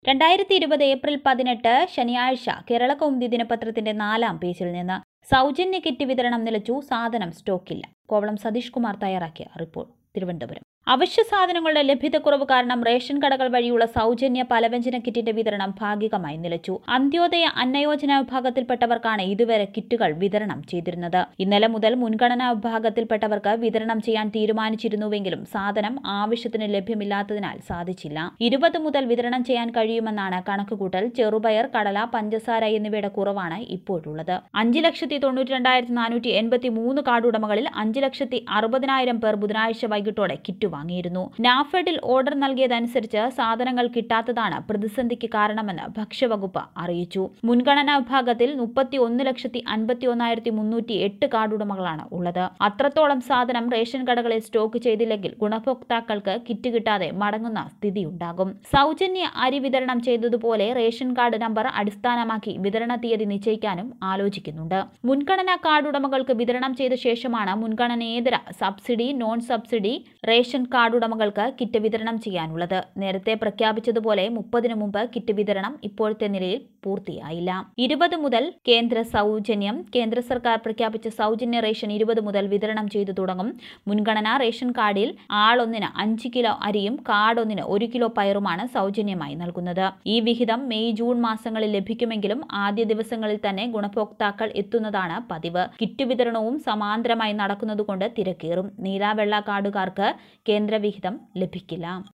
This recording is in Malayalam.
രണ്ടായിരത്തി ഇരുപത് ഏപ്രിൽ പതിനെട്ട് ശനിയാഴ്ച കേരള കൗമുദി ദിനപത്രത്തിന്റെ നാലാം പേജിൽ നിന്ന് സൗജന്യ കിറ്റ് വിതരണം നിലച്ചു സാധനം സ്റ്റോക്കില്ല കോവളം സതീഷ് കുമാർ തയ്യാറാക്കിയ റിപ്പോർട്ട് തിരുവനന്തപുരം അവശ്യ സാധനങ്ങളുടെ ലഭ്യതക്കുറവ് കാരണം റേഷൻ കടകൾ വഴിയുള്ള സൗജന്യ പലവ്യഞ്ജന കിറ്റിന്റെ വിതരണം ഭാഗികമായി നിലച്ചു അന്ത്യോദയ അന്നയോജന വിഭാഗത്തിൽപ്പെട്ടവർക്കാണ് ഇതുവരെ കിറ്റുകൾ വിതരണം ചെയ്തിരുന്നത് ഇന്നലെ മുതൽ മുൻഗണനാ വിഭാഗത്തിൽപ്പെട്ടവർക്ക് വിതരണം ചെയ്യാൻ തീരുമാനിച്ചിരുന്നുവെങ്കിലും സാധനം ആവശ്യത്തിന് ലഭ്യമില്ലാത്തതിനാൽ സാധിച്ചില്ല ഇരുപത് മുതൽ വിതരണം ചെയ്യാൻ കഴിയുമെന്നാണ് കണക്കുകൂട്ടൽ ചെറുപയർ കടല പഞ്ചസാര എന്നിവയുടെ കുറവാണ് ഇപ്പോഴുള്ളത് അഞ്ച് ലക്ഷത്തി തൊണ്ണൂറ്റി രണ്ടായിരത്തി നാനൂറ്റി എൺപത്തി മൂന്ന് കാർഡുടമകളിൽ അഞ്ച് ലക്ഷത്തി അറുപതിനായിരം പേർ ബുധനാഴ്ച വൈകിട്ടോടെ കിറ്റ് വാങ്ങിയിരുന്നു നാഫെഡിൽ ഓർഡർ നൽകിയതനുസരിച്ച് സാധനങ്ങൾ കിട്ടാത്തതാണ് പ്രതിസന്ധിക്ക് കാരണമെന്ന് ഭക്ഷ്യവകുപ്പ് അറിയിച്ചു മുൻഗണനാ വിഭാഗത്തിൽ മുപ്പത്തി ഒന്ന് ലക്ഷത്തി അൻപത്തി ഒന്നായിരത്തി മുന്നൂറ്റി എട്ട് കാർഡുടമകളാണ് ഉള്ളത് അത്രത്തോളം സാധനം റേഷൻ കടകളിൽ സ്റ്റോക്ക് ചെയ്തില്ലെങ്കിൽ ഗുണഭോക്താക്കൾക്ക് കിറ്റ് കിട്ടാതെ മടങ്ങുന്ന സ്ഥിതിയുണ്ടാകും സൗജന്യ അരി വിതരണം ചെയ്തതുപോലെ റേഷൻ കാർഡ് നമ്പർ അടിസ്ഥാനമാക്കി വിതരണ തീയതി നിശ്ചയിക്കാനും ആലോചിക്കുന്നുണ്ട് മുൻഗണനാ കാർഡ് ഉടമകൾക്ക് വിതരണം ചെയ്ത ശേഷമാണ് മുൻഗണനേതര subsidy non subsidy ration card ഉടമകൾക്ക് കിറ്റ് വിതരണം ചെയ്യാനുള്ളത് നേരത്തെ പ്രഖ്യാപിച്ചതുപോലെ മുപ്പതിനു മുമ്പ് കിറ്റ് വിതരണം ഇപ്പോഴത്തെ നിലയിൽ പൂർത്തിയായില്ല ഇരുപത് മുതൽ കേന്ദ്ര സൗജന്യം കേന്ദ്ര സർക്കാർ പ്രഖ്യാപിച്ച സൗജന്യ റേഷൻ ഇരുപത് മുതൽ വിതരണം ചെയ്തു തുടങ്ങും മുൻഗണനാ റേഷൻ കാർഡിൽ ആളൊന്നിന് അഞ്ച് കിലോ അരിയും കാർഡ് ഒന്നിന് ഒരു കിലോ പയറുമാണ് സൗജന്യമായി നൽകുന്നത് ഈ വിഹിതം മെയ് ജൂൺ മാസങ്ങളിൽ ലഭിക്കുമെങ്കിലും ആദ്യ ദിവസങ്ങളിൽ തന്നെ ഗുണഭോക്താക്കൾ എത്തുന്നതാണ് പതിവ് കിറ്റ് വിതരണവും സമാന്തരമായി നടക്കുന്നതുകൊണ്ട് തിരക്കേറും നീല വെള്ള കാർഡുകാർക്ക് കേന്ദ്ര വിഹിതം ലഭിക്കില്ല